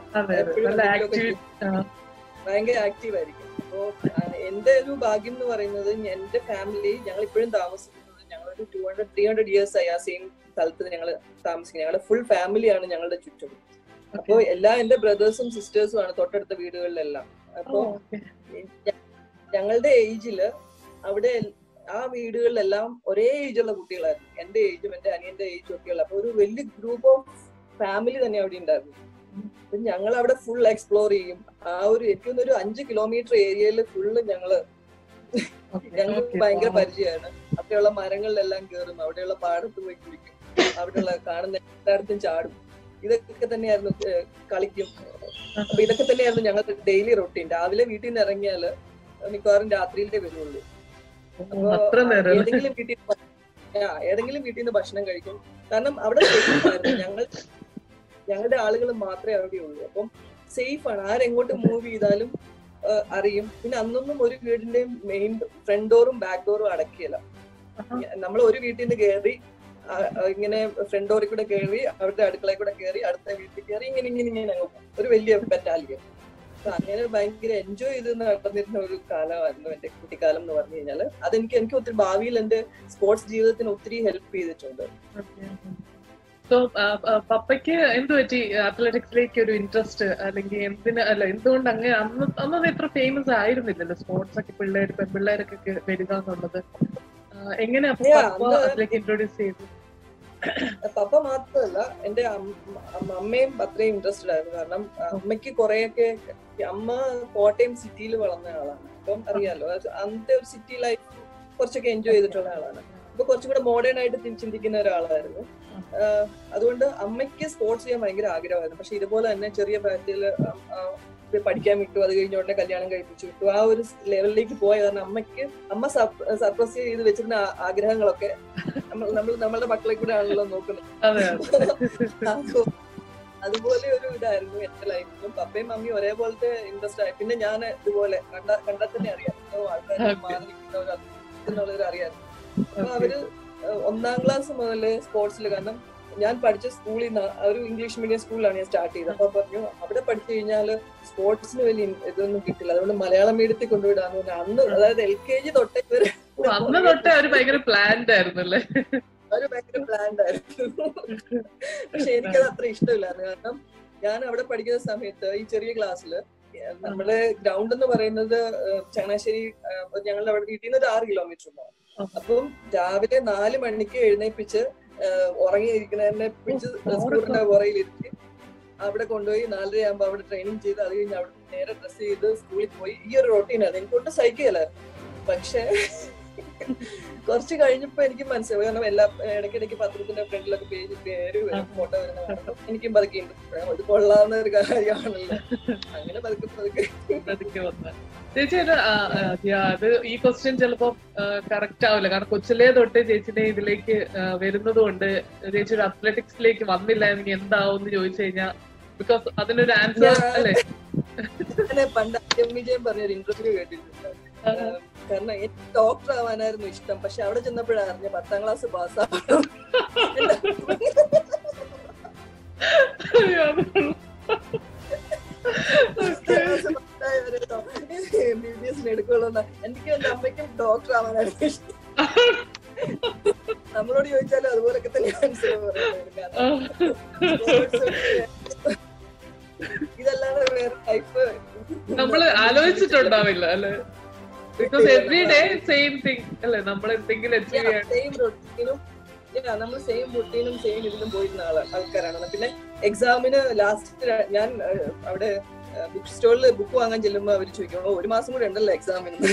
Speaker 4: ഭയങ്കര ആക്റ്റീവ് ആയിരിക്കും അപ്പോ എന്റെ ഒരു ഭാഗ്യം എന്ന് പറയുന്നത് എന്റെ ഫാമിലി ഞങ്ങൾ ഇപ്പോഴും താമസിക്കുന്നത് ഞങ്ങളൊരു two hundred three hundred years ആയി ആ സെയിം സ്ഥലത്ത് ഞങ്ങൾ താമസിക്കുന്നത് ഞങ്ങളുടെ ഫുൾ ഫാമിലിയാണ് ഞങ്ങളുടെ ചുറ്റും അപ്പോ എല്ലാ എന്റെ ബ്രദേഴ്സും സിസ്റ്റേഴ്സും ആണ് തൊട്ടടുത്ത വീടുകളിലെല്ലാം അപ്പോ ഞങ്ങളുടെ ഏജില് അവിടെ ആ വീടുകളിലെല്ലാം ഒരേ ഏജുള്ള കുട്ടികളായിരുന്നു എന്റെ ഏജും എന്റെ അനിയന്റെ ഏജും ഒക്കെയുള്ള അപ്പൊ ഒരു വലിയ ഗ്രൂപ്പ് ഓഫ് ഫാമിലി തന്നെ അവിടെ ഉണ്ടായിരുന്നു അപ്പൊ ഞങ്ങൾ അവിടെ ഫുൾ എക്സ്പ്ലോർ ചെയ്യും ആ ഒരു എനിക്ക് ഒരു അഞ്ച് കിലോമീറ്റർ ഏരിയയിൽ ഫുള്ള് ഞങ്ങള് ഞങ്ങൾക്ക് ഭയങ്കര പരിചയമാണ് അവിടെയുള്ള മരങ്ങളിലെല്ലാം കയറും അവിടെയുള്ള പാടത്ത് പോയി കുളിക്കും അവിടെയുള്ള കാണുന്ന എല്ലായിടത്തും ചാടും ഇതൊക്കെ തന്നെയായിരുന്നു കളിക്കും അപ്പൊ ഇതൊക്കെ തന്നെയായിരുന്നു ഞങ്ങൾക്ക് ഡെയിലി റൊട്ടീൻ രാവിലെ വീട്ടിൽ നിന്ന് ഇറങ്ങിയാല് മിക്കവാറും രാത്രിയിലേ വരുള്ളൂ അപ്പൊ ഏതെങ്കിലും വീട്ടിൽ ഏതെങ്കിലും വീട്ടിൽ നിന്ന് ഭക്ഷണം കഴിക്കും കാരണം അവിടെ ഞങ്ങൾ ഞങ്ങളുടെ ആളുകൾ മാത്രമേ അവിടെ ഉള്ളൂ അപ്പം സേഫ് ആണ് ആരെങ്ങോട്ട് മൂവ് ചെയ്താലും അറിയും പിന്നെ അന്നൊന്നും ഒരു വീടിന്റെയും മെയിൻ ഫ്രണ്ട് ഡോറും ബാക്ക് ഡോറും അടക്കിയല്ല നമ്മൾ ഒരു വീട്ടിൽ നിന്ന് കയറി ഇങ്ങനെ ഫ്രണ്ട് ഡോറിൽ കൂടെ കയറി അവരുടെ അടുക്കളയിൽ കൂടെ കയറി അടുത്ത വീട്ടിൽ കയറി ഇങ്ങനെ ഇങ്ങനെ ഇങ്ങനെ അങ്ങ് പോകും ഒരു വലിയ ബറ്റാലിയൻ അങ്ങനെ ഭയങ്കര എൻജോയ് ചെയ്ത് നടന്നിരുന്ന ഒരു കാലമായിരുന്നു എന്റെ കുട്ടിക്കാലം എന്ന് പറഞ്ഞു കഴിഞ്ഞാല് അതെനിക്ക് എനിക്ക് ഒത്തിരി ഭാവിയിൽ എന്റെ സ്പോർട്സ് ജീവിതത്തിന് ഒത്തിരി ഹെൽപ്പ് ചെയ്തിട്ടുണ്ട്
Speaker 3: സോ പപ്പയ്ക്ക് എന്ത് പറ്റി അത്ലറ്റിക്സിലേക്ക് ഒരു ഇൻട്രസ്റ്റ് അല്ലെങ്കിൽ എന്തിന് അല്ല എന്തുകൊണ്ട് അങ്ങനെ അന്ന് അന്നത് എത്ര ഫേമസ് ആയിരുന്നില്ലല്ലോ സ്പോർട്സ് ഒക്കെ പിള്ളേർ പെൺപിള്ളേരൊക്കെ വരിക എന്നുള്ളത് എങ്ങനെ അതിലേക്ക് ഇൻട്രൊഡ്യൂസ് ചെയ്തു
Speaker 4: പപ്പ മാത്രമല്ല എന്റെ അമ്മയും അത്രയും ഇൻട്രസ്റ്റഡ് ആയിരുന്നു കാരണം അമ്മയ്ക്ക് കുറെയൊക്കെ അമ്മ കോട്ടയം സിറ്റിയിൽ വളർന്ന ആളാണ് അപ്പം അറിയാലോ അന്നത്തെ ഒരു സിറ്റി ലൈഫ് കുറച്ചൊക്കെ എൻജോയ് ചെയ്തിട്ടുള്ള ആളാണ് അപ്പൊ കുറച്ചും കൂടെ മോഡേൺ ആയിട്ട് ചിന്തിക്കുന്ന ഒരാളായിരുന്നു ആഹ് അതുകൊണ്ട് അമ്മയ്ക്ക് സ്പോർട്സ് ചെയ്യാൻ ഭയങ്കര ആഗ്രഹമായിരുന്നു പക്ഷെ ഇതുപോലെ തന്നെ ചെറിയ പ്രായത്തിൽ പഠിക്കാൻ വിട്ടു അത് കഴിഞ്ഞ ഉടനെ കല്യാണം കഴിപ്പിച്ചു വിട്ടു ആ ഒരു ലെവലിലേക്ക് പോയ കാരണം അമ്മയ്ക്ക് അമ്മ സർപ്രസ് ചെയ്ത് വെച്ചിരുന്ന ആ- ആഗ്രഹങ്ങളൊക്കെ നമ്മൾ നമ്മൾ നമ്മളുടെ മക്കളെ കൂടെ ആണല്ലോ നോക്കുന്നത്
Speaker 3: അതെ
Speaker 4: അത് അതുപോലെ ഒരു ഇതായിരുന്നു എന്റെ ലൈഫിലും പപ്പയും മമ്മിയും ഒരേപോലത്തെ ഇൻട്രസ്റ്റ് ആയി പിന്നെ ഞാൻ ഇതുപോലെ കണ്ട കണ്ടാൽ തന്നെ അറിയാം ഓ, ആൾക്കാര്
Speaker 3: Okay.
Speaker 4: മാറി നിൽക്കുന്നവർ എന്നുള്ളവർ അറിയാം അപ്പൊ
Speaker 3: Okay.
Speaker 4: അവര് ഏഹ് ഒന്നാം ക്ലാസ് മുതൽ സ്പോർട്സിൽ കാരണം ഞാൻ പഠിച്ച സ്കൂളിൽ നിന്ന് ഒരു ഇംഗ്ലീഷ് മീഡിയം സ്കൂളിലാണ് ഞാൻ സ്റ്റാർട്ട് ചെയ്തത് അപ്പൊ പറഞ്ഞു അവിടെ പഠിച്ചു കഴിഞ്ഞാല് സ്പോർട്സിന് വലിയ ഇതൊന്നും കിട്ടില്ല അതുകൊണ്ട് മലയാളം മീഡിയത്തിൽ കൊണ്ടുവിടാന്ന് പറഞ്ഞു അന്ന് അതായത് എൽ കെ ജി തൊട്ടേ ഇവര്
Speaker 3: ഓ, അന്ന് തൊട്ടേ അവര് ഭയങ്കര പ്ലാൻഡ് ആയിരുന്നു അല്ലേ
Speaker 4: അവര് ഭയങ്കര പ്ലാൻഡ് ആയിരുന്നു പക്ഷെ എനിക്കത് അത്ര ഇഷ്ടമില്ലായിരുന്നു കാരണം ഞാൻ അവിടെ പഠിക്കുന്ന സമയത്ത് ഈ ചെറിയ ക്ലാസ്സിൽ നമ്മുടെ ഗ്രൗണ്ട് എന്ന് പറയുന്നത് ഏഹ് ചങ്ങനാശ്ശേരി ഏഹ് ഞങ്ങളുടെ അവിടെ വീട്ടിൽ നിന്ന് ഒരു ആറ് കിലോമീറ്റർ ഉണ്ടാവും അപ്പം രാവിലെ നാല് മണിക്ക് എഴുന്നേപ്പിച്ച് ഏഹ് ഉറങ്ങിയിരിക്കുന്നതിനെ പിടിച്ച് സ്കൂളിന്റെ പുറയിലിരുത്തി അവിടെ കൊണ്ടുപോയി നാലര ആകുമ്പോൾ അവിടെ ട്രെയിനിങ് ചെയ്ത് അത് കഴിഞ്ഞ് അവിടെ നേരെ ഡ്രസ് ചെയ്ത് സ്കൂളിൽ പോയി ഈ ഒരു റൊട്ടീനാണ് എനിക്ക് കൊണ്ട് സഹിക്കുകയല്ലായിരുന്നു പക്ഷേ കുറച്ച് കഴിഞ്ഞപ്പോ എനിക്ക് മനസ്സിലായി കാരണം എല്ലാ ഇടയ്ക്കിടയ്ക്ക് പത്രത്തിന്റെ ഫ്രണ്ടിലൊക്കെ പേജ് പേര് വരും ഫോട്ടോ വരുന്ന കാണുമ്പോൾ എനിക്കും പതുക്കെ interest ആയി. ഇത് കൊള്ളാവുന്ന ഒരു കാര്യമാണല്ലോ അങ്ങനെ പതുക്കെ പതുക്കെ
Speaker 3: പതുക്കെ വന്ന ചേച്ചി അത് ആ, ആ, യാ, അത് ഈ ക്വസ്റ്റ്യൻ ചിലപ്പോ കറക്റ്റ് ആവില്ല കാരണം കൊച്ചിലേ തൊട്ട് ചേച്ചിനെ ഇതിലേക്ക് ആ, വരുന്നത് കൊണ്ട് ചേച്ചി ഒരു അത്ലറ്റിക്സിലേക്ക് വന്നില്ല എങ്കിൽ എന്താവും എന്ന് ചോദിച്ചു കഴിഞ്ഞാൽ ബിക്കോസ് അതിനൊരു ആൻസർ
Speaker 4: ഞാൻ-
Speaker 3: അല്ലേ
Speaker 4: അങ്ങനെ പണ്ട് എം വിജയൻ പറഞ്ഞൊരു ഇന്റർവ്യൂ കേട്ടിട്ടുണ്ട് ഏഹ് കാരണം എനിക്ക് ഡോക്ടർ ആവാനായിരുന്നു ഇഷ്ടം പക്ഷെ അവിടെ ചെന്നപ്പോഴാണ് അറിഞ്ഞ പത്താം ക്ലാസ് പാസ്സാവണം എം ബി ബി എസിന് എടുക്കുള്ളൂ എനിക്ക് എന്റെ അമ്മയ്ക്കും ഡോക്ടർ ആവാനായിരുന്നു ഇഷ്ടം നമ്മളോട് ചോദിച്ചാലും അതുപോലൊക്കെ തന്നെ ആൻസർ ഇതല്ലാതെ വേറെ ടൈപ്പ്
Speaker 3: നമ്മള് ആലോചിച്ചിട്ടുണ്ടാവില്ല അല്ലെ because every day same thing അല്ലെ നമ്മൾ എന്തെങ്കിലും അച്ചീവ് ചെയ്യാൻ
Speaker 4: സെയിം റൊട്ടീനും നമ്മൾ സെയിം റൊട്ടീനും സെയിം ഇതിലും പോയിരുന്ന ആള് ആൾക്കാരാണ് പിന്നെ എക്സാമിന് ലാസ്റ്റ് ഞാൻ ഏഹ്, അവിടെ ബുക്ക് സ്റ്റോറിൽ ബുക്ക് വാങ്ങാൻ ചെല്ലുമ്പോ അവർ ചോദിക്കും "ഓ, ഒരു മാസം കൂടെ ഉണ്ടല്ലോ എക്സാമിന്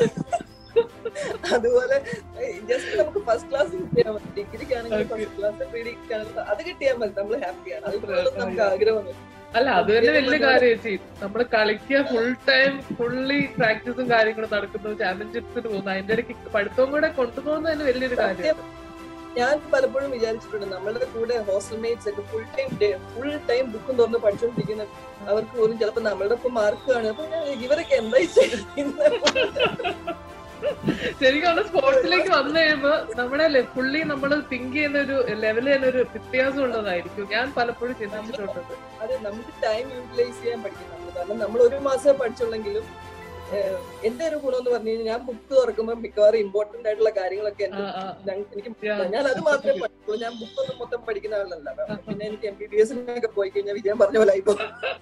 Speaker 4: അതുപോലെ ജസ്റ്റ് നമുക്ക് ഫസ്റ്റ് ക്ലാസ് കിട്ടിയാൽ മതി ഡിഗ്രിക്കാണെങ്കിൽ ഫസ്റ്റ് ക്ലാസ് പ്രീ ഡിഗ്രിക്കാണെങ്കിൽ അത് കിട്ടിയാൽ മതി നമ്മൾ ഹാപ്പിയാണ് അതുപോലെ നമുക്ക് ആഗ്രഹമൊന്നും
Speaker 3: അല്ല അത് തന്നെ വലിയ കാര്യം ചേച്ചി നമ്മള് കളിക്കുക ഫുൾ ടൈം ഫുള്ളി പ്രാക്ടീസും കാര്യങ്ങളും നടക്കുന്നു ചാമ്പ്യൻഷിപ്സിന് പോകുന്നു അതിന്റെ ഇടയ്ക്ക് പഠിത്തവും കൂടെ കൊണ്ടുപോകുന്നത് തന്നെ വലിയൊരു കാര്യം
Speaker 4: ഞാൻ പലപ്പോഴും വിചാരിച്ചിട്ടുണ്ട് നമ്മളുടെ കൂടെ ഹോസ്റ്റൽ മേറ്റ്സ് ഒക്കെ ഫുൾ ടൈം ഫുൾ ടൈം ബുക്കും തുറന്ന് പഠിച്ചുകൊണ്ടിരിക്കുന്ന അവർക്ക് പോലും ചിലപ്പോ നമ്മളുടെ ഒപ്പം മാർക്ക് കാണും അപ്പൊ ഞാൻ ഇവരൊക്കെ എന്താ ഈ ചെയ്യുന്നത്?
Speaker 3: ശരിക്കും പറഞ്ഞ സ്പോർട്സിലേക്ക് വന്നു കഴിയുമ്പോ നമ്മുടെ ഫുള്ളി നമ്മൾ തിങ്ക് ചെയ്യുന്ന ഒരു ലെവല് തന്നെ ഒരു വ്യത്യാസം ഉള്ളതായിരിക്കും ഞാൻ പലപ്പോഴും ചിന്തിച്ചിട്ടുണ്ട്
Speaker 4: അത് നമുക്ക് ടൈം യൂട്ടിലൈസ് ചെയ്യാൻ പഠിക്കും നമ്മൾ കാരണം നമ്മൾ ഒരു മാസമേ പഠിച്ചുള്ളെങ്കിലും ഏഹ്, എന്റെ ഒരു ഗുണം എന്ന് പറഞ്ഞു കഴിഞ്ഞാൽ ഞാൻ ബുക്ക് തുറക്കുമ്പോൾ മിക്കവാറും ഇമ്പോർട്ടന്റ് ആയിട്ടുള്ള കാര്യങ്ങളൊക്കെ എന്റെ
Speaker 3: ആ, ആ.
Speaker 4: ഞാൻ- എനിക്ക്
Speaker 3: Yeah.
Speaker 4: ഞാൻ അത് മാത്രമേ പഠിക്കുള്ളൂ ഞാൻ ബുക്കൊന്നും മൊത്തം പഠിക്കുന്ന ആളല്ല പിന്നെ എനിക്ക് എം ബി ബി എസിനൊക്കെ പോയി കഴിഞ്ഞാൽ വിജയം പറഞ്ഞ പോലെ ആയിപ്പോ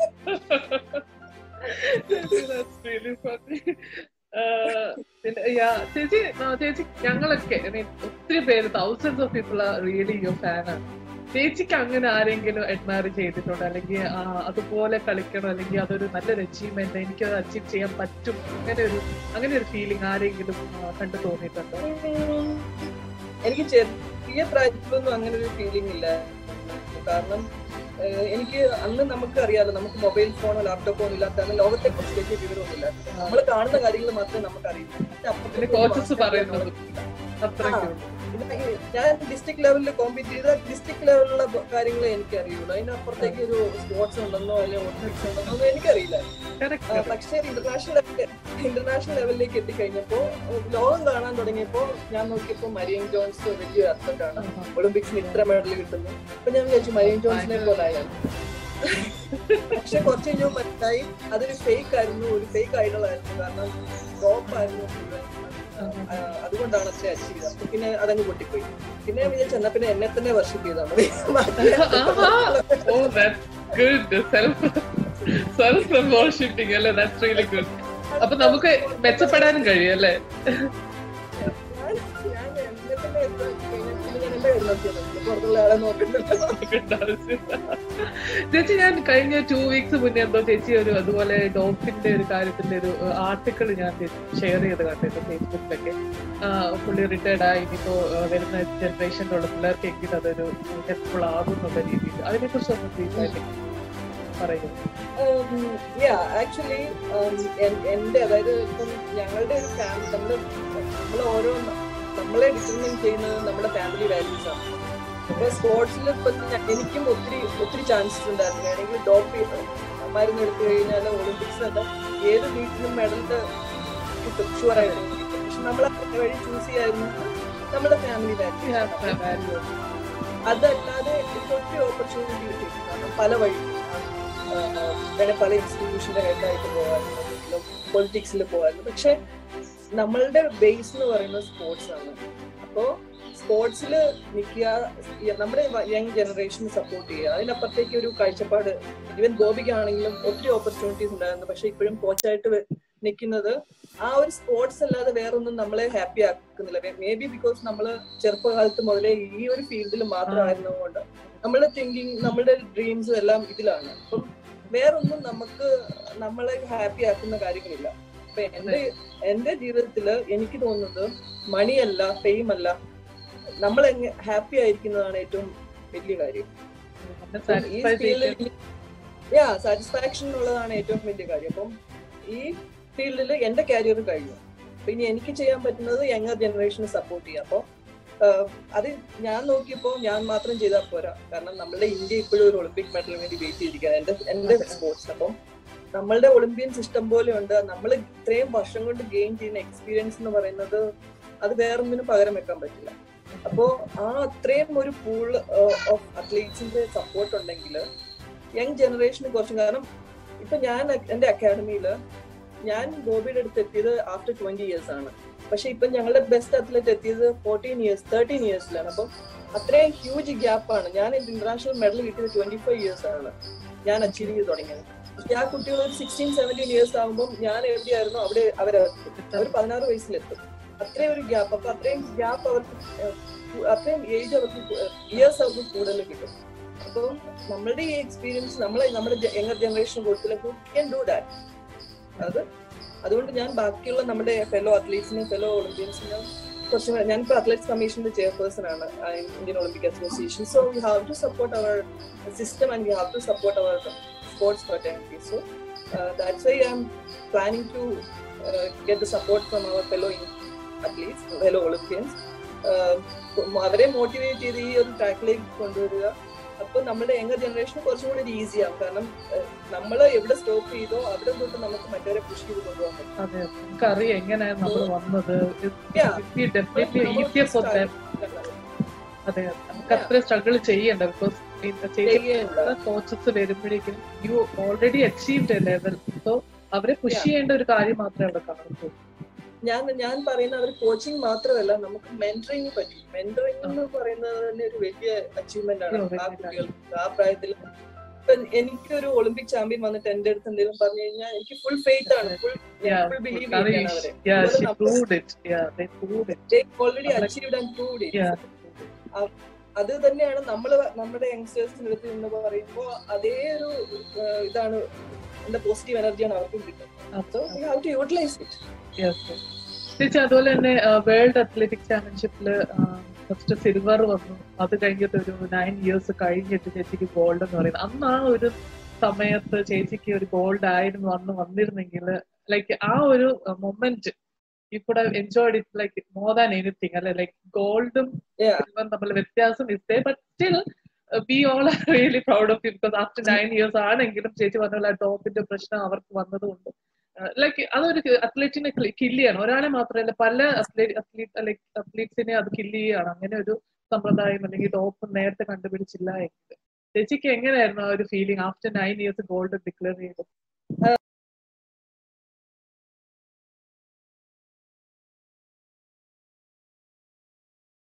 Speaker 3: That's really funny. ആഹ് പിന്നെ yeah, ചേച്ചി ആ, ചേച്ചി ഞങ്ങളൊക്കെ I mean, ഒത്തിരി പേര് thousands of people are really your ഫാനാണ് ചേച്ചിക്ക് അങ്ങനെ ആരെങ്കിലും അഡ്മയർ ചെയ്തിട്ടുണ്ടോ അല്ലെങ്കിൽ ആ, അതുപോലെ കളിക്കണം അല്ലെങ്കിൽ അതൊരു നല്ലൊരു അച്ചീവ്മെന്റ് എനിക്ക് അത് അച്ചീവ് ചെയ്യാൻ പറ്റും അങ്ങനെ ഒരു അങ്ങനെ ഒരു ഫീലിംഗ് ആരെങ്കിലും ആ, കണ്ടു തോന്നിയിട്ടുണ്ടോ
Speaker 4: എനിക്ക് ചെറിയ പ്രായത്തിലൊന്നും അങ്ങനെ ഒരു ഫീലിംഗ് ഇല്ല കാരണം ഏഹ്, എനിക്ക് അന്ന് നമുക്ക് അറിയാലോ നമുക്ക് മൊബൈൽ ഫോണോ ലാപ്ടോപ്പോ ഒന്നും ഇല്ലാത്ത കാരണം ലോകത്തെ കുറിച്ച് വലിയ വിവരമൊന്നുമില്ല നമ്മൾ കാണുന്ന കാര്യങ്ങൾ മാത്രമേ നമുക്ക് അറിയൂ
Speaker 3: പിന്നെ കോച്ചസ് പറയുന്നത് അത്രയ്ക്കും
Speaker 4: പിന്നെ ഈ ഞാൻ ഡിസ്ട്രിക്ട് ലെവലിൽ കോമ്പീറ്റ് ചെയ്ത ഡിസ്ട്രിക്ട് ലെവലിലുള്ള കാര്യങ്ങളെ എനിക്ക് അറിയുള്ളൂ അതിനപ്പുറത്തേക്ക് ഒരു സ്പോർട്സ് ഉണ്ടെന്നോ അല്ലെങ്കിൽ ഒളിമ്പിക്സ് ഉണ്ടെന്നോ ഒന്നും എനിക്കറിയില്ല ആ,
Speaker 3: കറക്റ്റ്
Speaker 4: പക്ഷേ ഇന്റർനാഷണൽ ഇന്റർനാഷണൽ ലെവലിലേക്ക് എത്തിക്കഴിഞ്ഞപ്പോ ലോകം കാണാൻ തുടങ്ങിയപ്പോ ഞാൻ നോക്കിയപ്പോ മരിയൻ ജോൺസ് വലിയൊരു അത്ലറ്റാണ് ഒളിമ്പിക്സിന് ഇത്ര മെഡൽ കിട്ടുന്നു അപ്പൊ ഞാൻ വിചാരിച്ചു മരിയൻ ജോൺസിനെ പോലെ ആയാൽ പക്ഷെ കുറച്ച് കഴിഞ്ഞപ്പോൾ മനസ്സിലായി അതൊരു ഫേക്ക് ആയിരുന്നു ഒരു ഫേക്ക് ഐഡൽ ആയിരുന്നു കാരണം ടോപ്പ് ആയിരുന്നു മുഴുവൻ. ആ, അതുകൊണ്ടാണ് അത്ര അച്ചീവ് ചെയ്തത് അപ്പൊ പിന്നെ അതങ്ങ് പൊട്ടിപ്പോയി പിന്നെ ഞാൻ വിചാരിച്ചു എന്നാ പിന്നെ എന്നെ തന്നെ വർഷിപ്പ് ചെയ്താൽ മതി
Speaker 3: oh that's good self self പ്രൊമോഷിപ്പിംഗ് അല്ലേ ദാറ്റ്സ് റിയലി ഗുഡ് അപ്പൊ നമുക്ക് മെച്ചപ്പെടാനും കഴിയും അല്ലേ
Speaker 4: ഞാൻ ഞാൻ എന്നെ തന്നെ എത്ര കഴിഞ്ഞാൽ പിന്നെ ഞാൻ എന്റെ കാര്യം നോക്കിയാൽ മതി പുറത്തുള്ള ആളെ നോക്കണ്ടല്ലോ
Speaker 3: ചേച്ചി ഞാൻ കഴിഞ്ഞ ടു വീക്സ് മുന്നേ എന്തോ ചേച്ചി ഒരു അതുപോലെ ഡോഫിന്റെ ഒരു കാര്യത്തിന്റെ ഒരു ആർട്ടിക്കിൾ ഞാൻ ഷെയർ ചെയ്ത് കണ്ടിരുന്നു ഫേസ്ബുക്കിലൊക്കെ പുള്ളി റിട്ടയർഡ് ആയി ഇനിയിപ്പോ ആ, വരുന്ന ജനറേഷനിലുള്ള പിള്ളേർക്ക് എങ്കിലും അതൊരു ഹെൽപ്ഫുൾ ആകും എന്നുള്ള രീതിയിൽ അതിനെ കുറിച്ച് ഒന്ന് ബ്രീഫായിട്ട് പറയുന്നു
Speaker 4: ആക്ച്വലി എന്റെ അതായത് ഇപ്പം ഞങ്ങളുടെ ഒരു ഫാമിലി നമ്മള് നമ്മൾ ഓരോ നമ്മളെ ഡിറ്റർമിൻ ചെയ്യുന്നത് നമ്മുടെ ഫാമിലി വാല്യൂസ് ആണ് ഇപ്പൊ സ്പോർട്സിൽ ഇപ്പൊ ഞ- എനിക്കും ഒത്തിരി ഒത്തിരി ചാൻസസ് ഉണ്ടായിരുന്നു വേണമെങ്കിൽ ഡോപ്പ് മരുന്ന് എടുത്തു കഴിഞ്ഞാൽ ഒളിമ്പിക്സിലൊക്കെ ഏത് വീട്ടിലും മെഡലിന്റെ കിട്ടും ഷുവർ ആയിട്ടും കിട്ടും പക്ഷെ നമ്മൾ വഴി ചൂസ് ചെയ്യാറുണ്ട് നമ്മുടെ ഫാമിലി വാല്യൂസ് അതല്ലാതെ എനിക്ക് ഒത്തിരി ഓപ്പർച്യൂണിറ്റി കിട്ടി കാരണം പല വഴി വേണേൽ പല ഇൻസ്റ്റിറ്റ്യൂഷന്റെ ഹെഡായിട്ട് പോകാറുണ്ട് പൊളിറ്റിക്സിൽ പോകാറുണ്ട് പക്ഷെ നമ്മളുടെ ബേസ് എന്ന് പറയുന്നത് സ്പോർട്സ് ആണ് അപ്പോ സ്പോർട്സിൽ നിൽക്കുക നമ്മുടെ യങ് ജനറേഷൻ സപ്പോർട്ട് ചെയ്യുക അതിനപ്പുറത്തേക്ക് ഒരു കാഴ്ചപ്പാട് ഈവൻ ഗോപിക്കാണെങ്കിലും ഒത്തിരി ഓപ്പർച്യൂണിറ്റീസ് ഉണ്ടായിരുന്നു പക്ഷെ ഇപ്പോഴും കോച്ചായിട്ട് നിൽക്കുന്നത് ആ ഒരു സ്പോർട്സ് അല്ലാതെ വേറൊന്നും നമ്മളെ ഹാപ്പി ആക്കുന്നില്ല മേ ബി ബിക്കോസ് നമ്മൾ ചെറുപ്പകാലത്ത് മുതലേ ഈ ഒരു ഫീൽഡിൽ മാത്രമായിരുന്നതുകൊണ്ട് നമ്മളുടെ തിങ്കിങ് നമ്മളുടെ ഡ്രീംസും എല്ലാം ഇതിലാണ് അപ്പം വേറൊന്നും നമുക്ക് നമ്മളെ ഹാപ്പി ആക്കുന്ന കാര്യങ്ങളില്ല അപ്പൊ എന്റെ എന്റെ ജീവിതത്തില് എനിക്ക് തോന്നുന്നത് മണിയല്ല ഫെയിം അല്ല നമ്മൾ ഹാപ്പി ആയിരിക്കുന്നതാണ് ഏറ്റവും വലിയ കാര്യം ഈ ഫീൽഡിൽ യാ സാറ്റിസ്ഫാക്ഷൻ ഉള്ളതാണ് ഏറ്റവും വലിയ കാര്യം അപ്പം ഈ ഫീൽഡിൽ എന്റെ കരിയർ കഴിഞ്ഞു അപ്പൊ ഇനി എനിക്ക് ചെയ്യാൻ പറ്റുന്നത് യങ്ങർ ജനറേഷനെ സപ്പോർട്ട് ചെയ്യാം അപ്പൊ അത് ഞാൻ നോക്കിയപ്പോ ഞാൻ മാത്രം ചെയ്താൽ പോരാ കാരണം നമ്മളുടെ ഇന്ത്യ ഇപ്പോഴും ഒരു ഒളിമ്പിക് മെഡലിന് വേണ്ടി വെയിറ്റ് ചെയ്തിരിക്കുകയാണ് എന്റെ എന്റെ സ്പോർട്സ് അപ്പം നമ്മളുടെ ഒളിമ്പ്യൻസ് ഇഷ്ടം പോലെ ഉണ്ട് നമ്മൾ ഇത്രയും വർഷം കൊണ്ട് ഗെയിൻ ചെയ്യുന്ന എക്സ്പീരിയൻസ് എന്ന് പറയുന്നത് അത് വേറൊന്നിനും പകരം വെക്കാൻ പറ്റില്ല അപ്പോ ആ അത്രയും ഒരു പൂൾ ഓഫ് അത്ലീറ്റ്സിന്റെ സപ്പോർട്ട് ഉണ്ടെങ്കിൽ യങ് ജനറേഷന് കുറച്ചും കാരണം ഇപ്പൊ ഞാൻ എന്റെ അക്കാഡമിയിൽ ഞാൻ ഗോപിയുടെ അടുത്ത് എത്തിയത് ആഫ്റ്റർ ട്വന്റി ഇയേഴ്സ് ആണ് പക്ഷെ ഇപ്പൊ ഞങ്ങളുടെ ബെസ്റ്റ് അത്ലറ്റ് എത്തിയത് ഫോർട്ടീൻ ഇയേഴ്സ് തേർട്ടീൻ ഇയേഴ്സിലാണ് അപ്പം അത്രയും ഹ്യൂജ് ഗ്യാപ്പാണ് ഞാൻ ഇന്റർനാഷണൽ മെഡൽ കിട്ടിയത് ട്വന്റി ഫൈവ് ഇയേഴ്സ് ആണ് ഞാൻ അച്ചീവ് ചെയ്ത് തുടങ്ങിയത് പക്ഷെ ആ കുട്ടികൾ ഒരു സിക്സ്റ്റീൻ സെവൻറ്റീൻ ഇയേഴ്സ് ആകുമ്പോൾ ഞാൻ എവിടെയായിരുന്നു അവിടെ അവരെത്തും അവർ പതിനാറ് വയസ്സിലെത്തും അത്രയും ഒരു ഗ്യാപ്പ് അപ്പൊ അത്രയും ഗ്യാപ്പ് അവർക്ക് അത്രയും ഏജ് അവർക്ക് ഇയേഴ്സ് അവർക്ക് കൂടുതൽ കിട്ടും അപ്പോൾ നമ്മളുടെ ഈ എക്സ്പീരിയൻസ് നമ്മളെ നമ്മുടെ യങ്ങർ ജനറേഷൻ കൊടുത്തില്ല ഹു ക്യാൻ ഡു ദാറ്റ് അത് അതുകൊണ്ട് ഞാൻ ബാക്കിയുള്ള നമ്മുടെ ഫെലോ അത്ലീറ്റ്സിനെയും ഫെലോ ഒളിമ്പ്യൻസിനും കുറച്ച് ഞാനിപ്പോൾ അത്ലറ്റ്സ് കമ്മീഷന്റെ ചെയർപേഴ്സൺ ആണ് Indian Olympic Association so we have to support our system and we have to support our sports fraternity so that's why I'm planning to get the support from our fellow athletes fellow Olympians അവരെ മോട്ടിവേറ്റ് ചെയ്ത് ഈ ഒരു ട്രാക്കിലേക്ക് കൊണ്ടുവരിക അപ്പൊ നമ്മുടെ യങ്ങർ ജനറേഷന് കുറച്ചും കൂടി ഈസി ആവും കാരണം നമ്മൾ എവിടെ സ്റ്റോപ്പ് ചെയ്തോ അവിടെ തൊട്ട് നമുക്ക് മറ്റവരെ പുഷ് ചെയ്ത് കൊണ്ടുപോകാൻ പറ്റും
Speaker 3: അതെ നമുക്കറിയാം എങ്ങനെയാണ് നമ്മൾ വന്നത്
Speaker 4: Yeah.
Speaker 3: Definitely easier for them അതെ നമുക്ക് അത്ര സ്ട്രഗിൾ ചെയ്യണ്ട ബിക്കോസ്
Speaker 4: ചെയ്യേണ്ട.
Speaker 3: കോച്ചസ് വരുമ്പോഴേക്കും you already achieved a level so അവരെ പുഷ്
Speaker 4: Yeah.
Speaker 3: ചെയ്യേണ്ട ഒരു കാര്യം മാത്രമേ അവിടെ കാണുള്ളൂ
Speaker 4: ഞാൻ ഞാൻ പറയുന്ന അവർ കോച്ചിങ് മാത്രമല്ല നമുക്ക് മെന്ററിങ് പറ്റും മെന്ററിങ് എന്ന് പറയുന്നത് തന്നെ ഒരു വലിയ അച്ചീവ്മെന്റ് ആണ്
Speaker 3: Yeah,
Speaker 4: ആ
Speaker 3: വലിയ
Speaker 4: കുട്ടികൾക്ക് ആ പ്രായത്തിൽ ഇപ്പൊ എനിക്കൊരു ഒളിമ്പിക് ചാമ്പ്യൻ വന്നിട്ട് എന്റെ അടുത്ത് എന്തെങ്കിലും പറഞ്ഞു കഴിഞ്ഞാൽ എനിക്ക് ഫുൾ ഫെയ്ത്ത് ആണ് full
Speaker 3: Yeah,
Speaker 4: full believe
Speaker 3: Kari,
Speaker 4: ചെയ്യാണ് അവരെ
Speaker 3: yeah, she
Speaker 4: നമ്മൾ-
Speaker 3: proved it. Yeah, they proved it.
Speaker 4: Already
Speaker 3: നമ്മളെ-
Speaker 4: achieved and proved it
Speaker 3: Yeah.
Speaker 4: അത് തന്നെയാണ് നമ്മൾ നമ്മുടെ യങ്സ്റ്റേഴ്സിന്റെ അടുത്ത് നിന്ന് പറയുമ്പോൾ അതേ ഒരു ഏഹ്, ഇതാണ് എന്താ പോസിറ്റീവ് എനർജിയാണ് അവർക്കും കിട്ടുന്നത് so we have to utilise it
Speaker 3: Yes, yes. ചേച്ചി അതുപോലെ തന്നെ വേൾഡ് അത്ലറ്റിക് ചാമ്പ്യൻഷിപ്പില് ഫസ്റ്റ് സിൽവർ വന്നു അത് കഴിഞ്ഞിട്ട് ഒരു നയൻ ഇയേഴ്സ് കഴിഞ്ഞിട്ട് ചേച്ചിക്ക് ഗോൾഡ് എന്ന് പറയുന്നത് അന്ന് ആ ഒരു സമയത്ത് ചേച്ചിക്ക് ഒരു ഗോൾഡ് ആയിരുന്നു അന്ന് വന്നിരുന്നെങ്കിൽ ലൈക്ക് ആ ഒരു മൊമെന്റ് ഇപ്പോൾ enjoyed it like more than anything അല്ലെ ലൈക്ക് ഗോൾഡും
Speaker 4: Yeah.
Speaker 3: സിൽവർ തമ്മിൽ വ്യത്യാസം is but still we all are really proud of you because after nine years ആണെങ്കിലും ചേച്ചി പറഞ്ഞ ടോപ്പിന്റെ പ്രശ്നം അവർക്ക് വന്നതുകൊണ്ട് ലൈക്ക് അതൊരു അത്ലറ്റിനെ കില്ല് ചെയ്യണം ഒരാളെ മാത്രമല്ല പല അത്ലറ്റ് അത്ലീറ്റ് ലൈക്ക് അത്ലീറ്റ്സിനെ അത് കില്ല് ചെയ്യാണ് അങ്ങനെ ഒരു സമ്പ്രദായം അല്ലെങ്കിൽ ടോപ്പ് നേരത്തെ കണ്ടുപിടിച്ചില്ല എങ്കിൽ ചേച്ചിക്ക് എങ്ങനെയായിരുന്നു ആ ഒരു feeling after nine years gold declare ചെയ്തത്